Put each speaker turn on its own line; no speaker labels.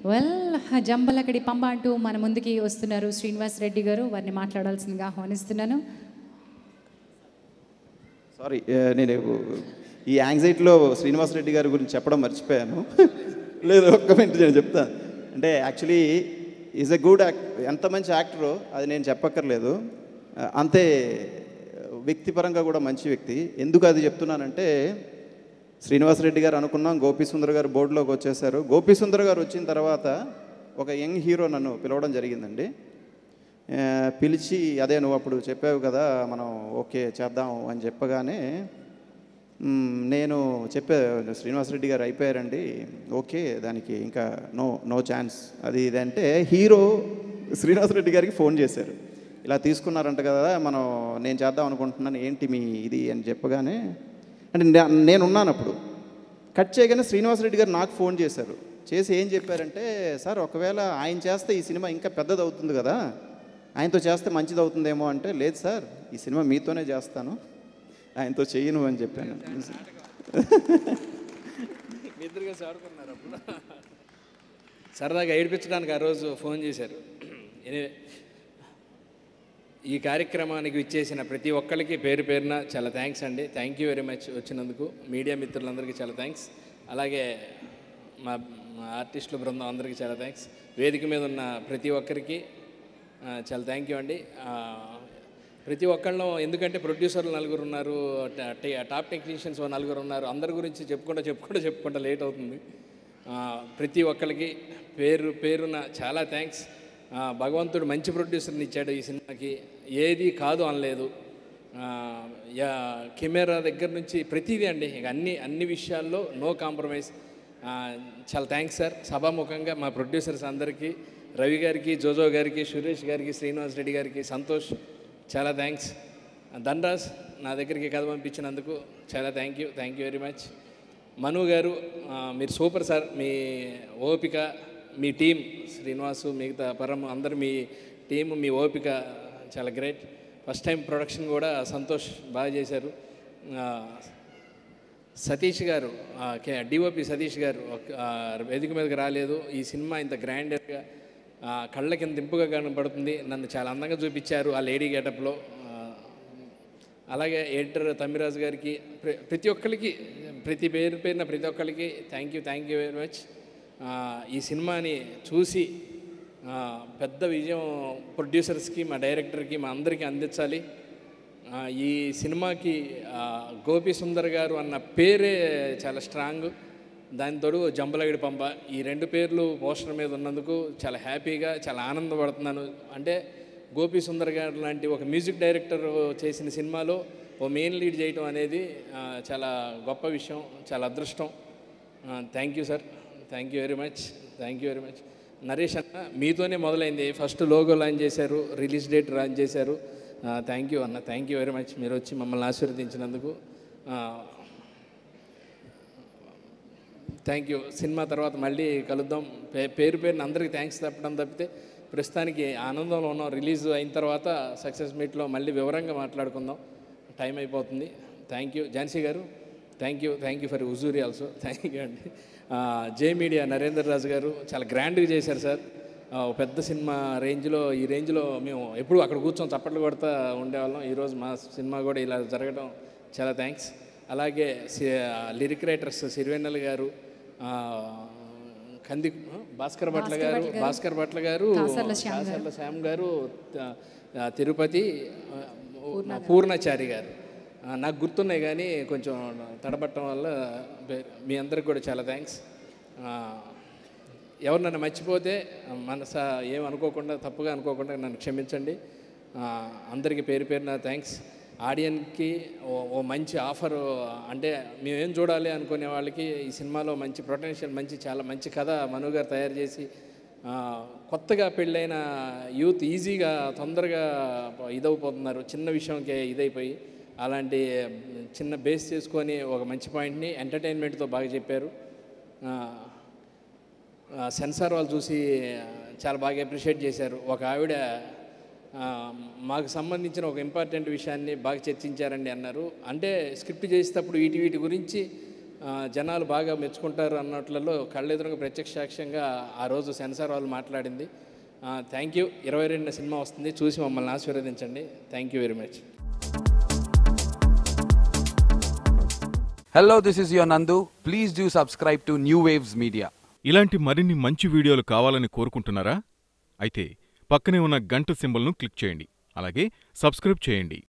Well జంబలకడి Pamba అంటూ మన ముందుకి వస్తున్నారు శ్రీనివాస్ రెడ్డి గారు వారిని మాట్లాడాల్సిందిగా ఆహ్వానిస్తున్నాను
సారీ ఏ, నేను ఈ యాంగ్జైటీలో శ్రీనివాస్ రెడ్డి గారి గురించి చెప్పడం మర్చిపోయాను లేదు ఒక్క మినిట్ నేను చెప్తాను అంటే actually is a good act ఎంత మంచి యాక్టరో అది నేను చెప్పక్కర్లేదు ఆ, అంతే వ్యక్తిపరంగా కూడా మంచి వ్యక్తి ఎందుకు అది చెప్తున్నానంటే శ్రీనివాస్ రెడ్డి గారు అనుకున్నాం గోపీ సుందర్ గారు బోర్డులోకి వచ్చేసారు గోపీ సుందర్ గారు వచ్చిన తర్వాత ఒక యంగ్ హీరో నన్ను పిలవడం జరిగిందండి ఆ, పిలిచి అదే నువ్వు అప్పుడు చెప్పావు కదా మనం ఓకే చేద్దాం అని చెప్పగానే మ్, నేను చెప్పే శ్రీనివాసరెడ్డి గారు అయిపోయారండి ఓకే దానికి ఇంకా నో నో ఛాన్స్ అది ఇది అంటే హీరో శ్రీనివాసరెడ్డి గారికి ఫోన్ చేశారు ఇలా తీసుకున్నారంట కదా మనం నేను చేద్దాం అనుకుంటున్నాను ఏంటి మీ ఇది అని చెప్పగానే అంటే నే- నేనున్నాను అప్పుడు కట్ చేయగానే శ్రీనివాసరెడ్డి గారు నాకు ఫోన్ చేశారు చేసి ఏం చెప్పారంటే సార్ ఒకవేళ ఆయన చేస్తే ఈ సినిమా ఇంకా పెద్దది అవుతుంది కదా ఆయనతో చేస్తే మంచిది అవుతుందేమో అంటే లేదు సార్ ఈ సినిమా మీతోనే చేస్తాను ఆయనతో చెయ్యను అని చెప్పాను
మీ ఇద్దరు కలిసి ఆడుకున్నారు అప్పుడు సరదాగా ఏడిపించడానికి ఆ రోజు ఫోన్ చేశారు ఎనివే ఈ కార్యక్రమానికి ఇచ్చేసిన ప్రతి ఒక్కరికి పేరు పేరున చాలా థ్యాంక్స్ అండి థ్యాంక్ యూ వెరీ మచ్ వచ్చినందుకు మీడియా మిత్రులందరికీ చాలా థ్యాంక్స్ అలాగే మా మా ఆర్టిస్టుల బృందం అందరికీ చాలా థ్యాంక్స్ వేదిక మీద ఉన్న ప్రతి ఒక్కరికి ఆ, చాలా థ్యాంక్ యూ అండి ఆ, ప్రతి ఒక్కళ్ళం ఎందుకంటే ప్రొడ్యూసర్లు నలుగురు ఉన్నారు ట- ట- టాప్ టెక్నీషియన్స్ ఓ నలుగురు ఉన్నారు అందరి గురించి చెప్పుకుంటూ చెప్పుకుంటూ చెప్పుకుంటూ లేట్ అవుతుంది ఆ, ప్రతి ఒక్కరికి పేరు పేరున చాలా థ్యాంక్స్ భగవంతుడు మంచి ప్రొడ్యూసర్ని ఇచ్చాడు ఈ సినిమాకి ఏది కాదు అనలేదు ఆ, యా కెమెరా దగ్గర నుంచి ప్రతిదీ అండి ఇక అన్ని అన్ని విషయాల్లో నో కాంప్రమైజ్ చాలా థ్యాంక్స్ సార్ సభాముఖంగా మా ప్రొడ్యూసర్స్ అందరికీ రవి గారికి జోజో గారికి సురేష్ గారికి శ్రీనివాస్ రెడ్డి గారికి సంతోష్ చాలా థ్యాంక్స్ ధనరాజ్ నా దగ్గరికి కథ పంపించినందుకు చాలా thank you thank you very much Manu garu ఆ, మీరు సూపర్ సార్ మీ ఓపిక మీ టీం శ్రీనివాసు మిగతా పరం అందరు మీ టీం మీ ఓపిక చాలా గ్రేట్ ఫస్ట్ టైం ప్రొడక్షన్ కూడా సంతోష్ బాగా చేశారు ఆ, సతీష్ గారు డిఓపి సతీష్ గారు ఒక- ఆ, వేదిక మీదకి రాలేదు ఈ సినిమా ఇంత గ్రాండర్గా కళ్ళ కింద దింపుగా కనబడుతుంది నన్ను చాలా అందంగా చూపించారు ఆ లేడీ గెటప్లో అలాగే ఎడిటర్ తమ్మిరాజు గారికి ప్ర- ప్రతి ఒక్కరికి ప్రతి పేరు పేరున ప్రతి ఒక్కరికి thank you thank you very much ఈ సినిమాని చూసి ఆ, పెద్ద విజయం ప్రొడ్యూసర్స్కి మా డైరెక్టర్కి మా అందరికీ అందించాలి ఆ, ఈ సినిమాకి ఆ, గోపి సుందర్ గారు అన్న పేరే చాలా స్ట్రాంగ్ దానితోడు జంబలగడి పంప ఈ రెండు పేర్లు పోస్టర్ మీద ఉన్నందుకు చాలా హ్యాపీగా చాలా ఆనందపడుతున్నాను అంటే గోపి సుందర్ గారు లాంటి ఒక మ్యూజిక్ డైరెక్టర్ చేసిన సినిమాలో ఓ మెయిన్ లీడ్ చేయటం అనేది ఆ, చాలా గొప్ప విషయం చాలా అదృష్టం thank you sir thank you very much thank you very much Naresh అన్న మీతోనే మొదలైంది ఫస్ట్ లోగో లాంచ్ చేశారు రిలీజ్ డేట్ లాంచ్ చేశారు థ్యాంక్ యూ అన్న థ్యాంక్ యూ వెరీ మచ్ మీరు వచ్చి మమ్మల్ని ఆశీర్వదించినందుకు థ్యాంక్ యూ సినిమా తర్వాత మళ్ళీ కలుద్దాం పే పేరు పేరుని అందరికీ థ్యాంక్స్ చెప్పడం తప్పితే ప్రస్తుతానికి ఆనందంలో ఉన్నాం రిలీజ్ అయిన తర్వాత సక్సెస్ మీట్లో మళ్ళీ వివరంగా మాట్లాడుకుందాం టైం అయిపోతుంది thank you Jhansi garu thank you thank you for హుజూరి ఆల్సో థ్యాంక్ యూ అండి జే మీడియా నరేందర్ రాజు గారు చాలా గ్రాండ్గా చేశారు సార్ ఆ, ఒక పెద్ద సినిమా రేంజ్లో ఈ రేంజ్లో మేము ఎప్పుడు అక్కడ కూర్చొని చప్పట్లు కొడతా ఉండేవాళ్ళం ఈరోజు మా సినిమా కూడా ఇలా జరగడం చాలా థ్యాంక్స్ అలాగే లిరిక్ రైటర్స్ సిరివెన్నెల గారు ఆ, కంది ఆ, భాస్కర్ భట్ల గారు భాస్కర్ భట్ల గారు
కాసర్ల శ్యామ్ గారు.
కాసర్ల శ్యామ్ గారు త- ఆ, తిరుపతి ఆ, పూర్ణచారి గారు ఆ, నాకు గుర్తున్నాయి కానీ కొంచెం తడబట్టడం వల్ల బే- మీ అందరికి కూడా చాలా థ్యాంక్స్ ఎవరు నన్ను మర్చిపోతే మనస ఏం అనుకోకుండా తప్పుగా అనుకోకుండా నన్ను క్షమించండి ఆ, అందరికీ పేరు పేరున థ్యాంక్స్ ఆడియన్కి ఓ ఓ మంచి ఆఫర్ అంటే మేమేం చూడాలి అనుకునే వాళ్ళకి ఈ సినిమాలో మంచి పొటెన్షియల్ మంచి చాలా మంచి కథ మను గారు తయారు చేసి ఆ, కొత్తగా పెళ్ళైన యూత్ ఈజీగా తొందరగా ఇదైపోతున్నారు చిన్న విషయంకే ఇదైపోయి అలాంటి చిన్న బేస్ చేసుకొని ఒక మంచి పాయింట్ని ఎంటర్టైన్మెంట్తో బాగా చెప్పారు ఆ, ఆ, సెన్సార్ వాళ్ళు చూసి ఆ, చాలా బాగా అప్రిషియేట్ చేశారు ఒక ఆవిడ ఆ, మాకు సంబంధించిన ఒక ఇంపార్టెంట్ విషయాన్ని బాగా చర్చించారండి అన్నారు అంటే స్క్రిప్ట్ చేసేటప్పుడు వీటి వీటి గురించి ఆ, ఆ, జనాలు బాగా మెచ్చుకుంటారు అన్నట్లలో కళ్ళెదురుగా ప్రత్యక్ష సాక్ష్యంగా ఆ రోజు సెన్సార్ వాళ్ళు మాట్లాడింది థ్యాంక్ యూ ఇరవై రెండున సినిమా వస్తుంది చూసి మమ్మల్ని ఆశీర్వదించండి thank you very much
Hello, this is your Nandu. Please do subscribe to New Waves Media.
ఇలాంటి మరిన్ని మంచి వీడియోలు కావాలని కోరుకుంటున్నారా అయితే పక్కనే ఉన్న గంట సింబల్ను క్లిక్ చేయండి అలాగే సబ్స్క్రైబ్ చేయండి